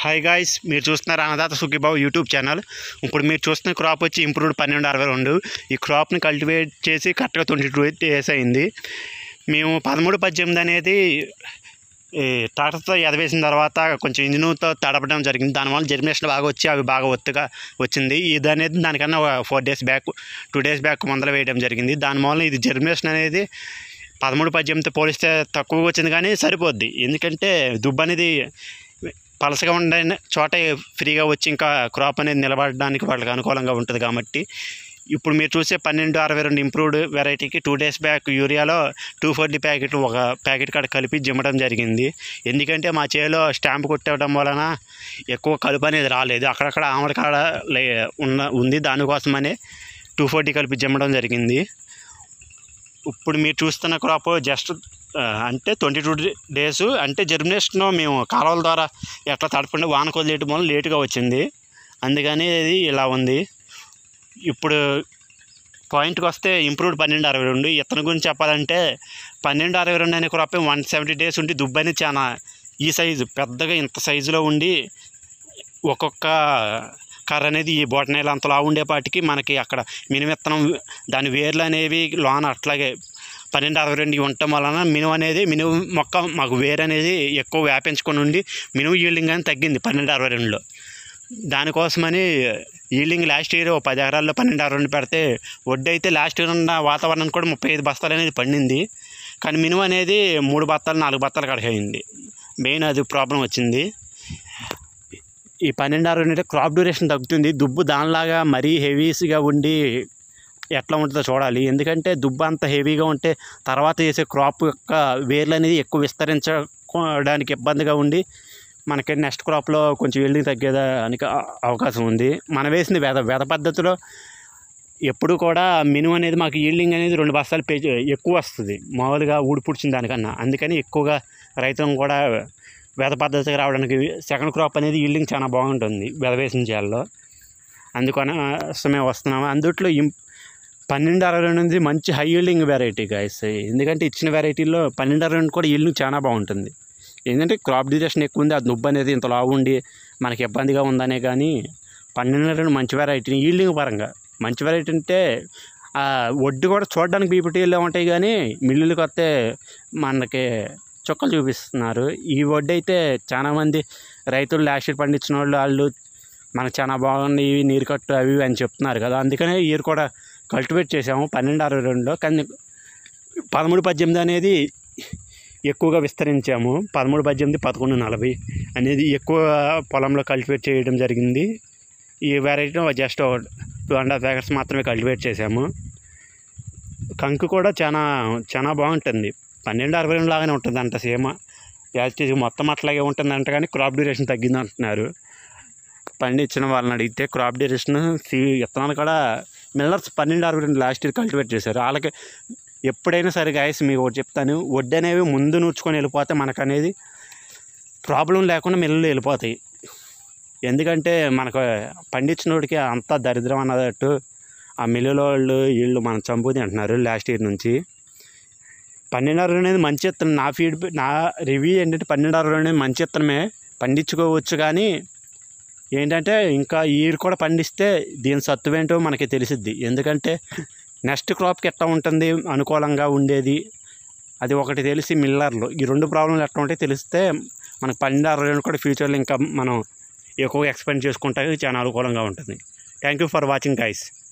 hi guys మీరు చూస్తున్నారు అన్నదాత సుఖీబాబు YouTube channel ఇప్పుడు మీరు చూస్తున్న క్రాప్ వచ్చి ఇంప్రూవ్డ్ పన్నెండు అరవై రెండు ఈ క్రాప్ని కల్టివేట్ చేసి కరెక్ట్గా ట్వంటీ టూ డేస్ అయింది మేము పదమూడు పద్దెనిమిది అనేది ఈ ట్రాక్టర్తో ఎదవేసిన తర్వాత కొంచెం ఇంజిన్తో తడపడం జరిగింది దానివల్ల జర్మినేషన్ బాగా వచ్చి అవి బాగా ఒత్తుగా వచ్చింది ఇది అనేది దానికన్నా four days back two days back ముందర వేయడం జరిగింది దానివల్ల ఇది జర్మినేషన్ అనేది పదమూడు పద్దెనిమిదితో పోలిస్తే తక్కువగా వచ్చింది కానీ సరిపోద్ది ఎందుకంటే దుబ్బు అనేది పలసగా ఉండే చోట ఫ్రీగా వచ్చి ఇంకా క్రాప్ అనేది నిలబడడానికి వాళ్ళకి అనుకూలంగా ఉంటుంది కాబట్టి ఇప్పుడు మీరు చూసే పన్నెండు అరవై రెండు ఇంప్రూవ్డ్ వెరైటీకి టూ డేస్ బ్యాక్ యూరియాలో టూ ఫోర్టీ ప్యాకెట్లు ఒక ప్యాకెట్ కాడ కలిపి జిమ్మడం జరిగింది ఎందుకంటే మా చేలో స్టాంప్ కొట్టడం వలన ఎక్కువ కలుపు అనేది రాలేదు అక్కడక్కడ ఆమడ కాడ లే ఉన్న ఉంది దానికోసమనే టూ ఫోర్టీ కలిపి జిమ్మడం జరిగింది ఇప్పుడు మీరు చూస్తున్న క్రాప్ జస్ట్ ఆ, అంటే ట్వంటీ టూ డేస్ అంటే జర్మినేషన్ మేము కాలువల ద్వారా ఎట్లా తడపండి వాన కొద్దిలేయటం వల్ల లేటుగా వచ్చింది అందుకని ఇది ఇలా ఉంది ఇప్పుడు పాయింట్కి వస్తే ఇంప్రూవ్డ్ పన్నెండు అరవై రెండు ఇతని గురించి చెప్పాలంటే పన్నెండు అరవై రెండు అనే క్రాప్ వన్ సెవెంటీ డేస్ ఉండి దుబ్బు అనేది చాలా ఈ సైజు పెద్దగా ఇంత సైజులో ఉండి ఒక్కొక్క కర్ర అనేది ఈ బొటనేలు అంతలా ఉండేపాటికి మనకి అక్కడ మినిమం విత్తనం దాని వేర్లు అనేవి లోన అట్లాగే పన్నెండు అరవై రెండు ఉండటం వలన మినుము అనేది మినుము మొక్క మాకు వేరు అనేది ఎక్కువ వ్యాపించుకొని ఉండి మినుము ఈల్డింగ్ అనేది తగ్గింది పన్నెండు అరవై రెండులో దానికోసమని ఈల్డింగ్ లాస్ట్ ఇయర్ ఓ పది ఎకరాల్లో పన్నెండు అరవై రెండు పెడితే వడ్డీ అయితే లాస్ట్ ఇయర్ ఉన్న వాతావరణం కూడా ముప్పై ఐదు బస్తాలు అనేది పండింది కానీ మినుము అనేది మూడు బత్తాలు నాలుగు బత్తాలు కడకయింది మెయిన్ అది ప్రాబ్లం వచ్చింది ఈ పన్నెండు అరవై అంటే క్రాప్ డ్యూరేషన్ తగ్గుతుంది దుబ్బు దానిలాగా మరీ హెవీస్గా ఉండి ఎట్లా ఉంటుందో చూడాలి ఎందుకంటే దుబ్బు అంత హెవీగా ఉంటే తర్వాత చేసే క్రాప్ యొక్క వేర్లు అనేది ఎక్కువ విస్తరించడానికి ఇబ్బందిగా ఉండి మనకి నెక్స్ట్ క్రాప్లో కొంచెం ఈల్డింగ్ తగ్గేదానికి అ- అవకాశం ఉంది మనం వేసింది వేద వేద పద్ధతిలో ఎప్పుడు కూడా మినిమం అనేది మాకు ఈల్డింగ్ అనేది రెండు బస్తాలు పే ఎక్కువ వస్తుంది మామూలుగా ఊడిపుడిచిన దానికన్నా అందుకని ఎక్కువగా రైతులను కూడా వేద పద్ధతికి రావడానికి సెకండ్ క్రాప్ అనేది ఈల్డింగ్ చాలా బాగుంటుంది వెద వేసిన చేయాల్లో అందుకని మేము వస్తున్నాము అందుట్లో ఇం పన్నెండు అరవై రెండు అనేది మంచి హై ఈల్డింగ్ వెరైటీ గాయస్ ఎందుకంటే ఇచ్చిన వెరైటీల్లో పన్నెండు అరవై రెండు కూడా ఈల్డింగ్ చాలా బాగుంటుంది ఏంటంటే క్రాప్ డ్యూరేషన్ ఎక్కువ ఉంది ఆ నుబ్బు అనేది ఇంత లావు ఉండి మనకి ఇబ్బందిగా ఉందనే కానీ పన్నెండు అరవై రెండు మంచి వెరైటీ ఈల్డింగ్ పరంగా మంచి వెరైటీ అంటే ఆ వడ్డీ కూడా చూడడానికి బీపీటీలో ఉంటాయి కానీ మిల్లులకు వస్తే మనకి చుక్కలు చూపిస్తున్నారు ఈ వడ్డీ అయితే చాలామంది రైతులు లాస్ట్ ఇయర్ పండించిన వాళ్ళు వాళ్ళు మనకు చాలా బాగున్నాయి ఇవి నీరు కట్టు అవి ఇవి అని చెప్తున్నారు కదా అందుకనే ఇయర్ కూడా కల్టివేట్ చేసాము పన్నెండు అరవై రెండులో కానీ పదమూడు పద్దెనిమిది అనేది ఎక్కువగా విస్తరించాము పదమూడు పద్దెనిమిది పదకొండు నలభై అనేది ఎక్కువ పొలంలో కల్టివేట్ చేయడం జరిగింది ఈ variety just two and half acres మాత్రమే కల్టివేట్ చేసాము కంకు కూడా చాలా చాలా బాగుంటుంది పన్నెండు అరవై రెండు లాగానే ఉంటుంది అంట సేమ్ యాజిటీజ్ మొత్తం అట్లాగే ఉంటుందంట కానీ క్రాప్ డ్యూరేషన్ తగ్గింది అంటున్నారు పండించిన వాళ్ళని అడిగితే క్రాప్ డ్యూరేషన్ సీ విత్తనాలు కూడా మిల్లర్స్ పన్నెండు అరవై రెండు లాస్ట్ ఇయర్ కల్టివేట్ చేశారు వాళ్ళకి ఎప్పుడైనా సరే గాయస్ మీకు ఒకటి చెప్తాను వడ్డీ అనేవి ముందు నూర్చుకొని వెళ్ళిపోతే మనకు అనేది ప్రాబ్లం లేకుండా మిల్లులు వెళ్ళిపోతాయి ఎందుకంటే మనకు పండించినోడికి అంతా దరిద్రం అన్నదట్టు ఆ మిల్లుల వాళ్ళు వీళ్ళు మనం చంపుది అంటున్నారు లాస్ట్ ఇయర్ నుంచి పన్నెండు అరవై అనేది మంచి ఇత్తనం నా ఫీడ్ నా రివ్యూ ఏంటంటే పన్నెండు అరవై అనేది మంచి ఇత్తనమే పండించుకోవచ్చు కానీ ఏంటంటే ఇంకా ఈ ఇయర్ కూడా పండిస్తే దీని సత్తువేంటో మనకి తెలిసిద్ది ఎందుకంటే నెక్స్ట్ క్రాప్కి ఎట్లా ఉంటుంది అనుకూలంగా ఉండేది అది ఒకటి తెలిసి మిల్లర్లు ఈ రెండు ప్రాబ్లంలు ఎట్లా ఉంటాయి తెలిస్తే మనకు పన్నెండు అరవై రెండు కూడా ఫ్యూచర్లో ఇంకా మనం ఎక్కువగా ఎక్స్పెండ్ చేసుకుంటే చాలా అనుకూలంగా ఉంటుంది thank you for watching guys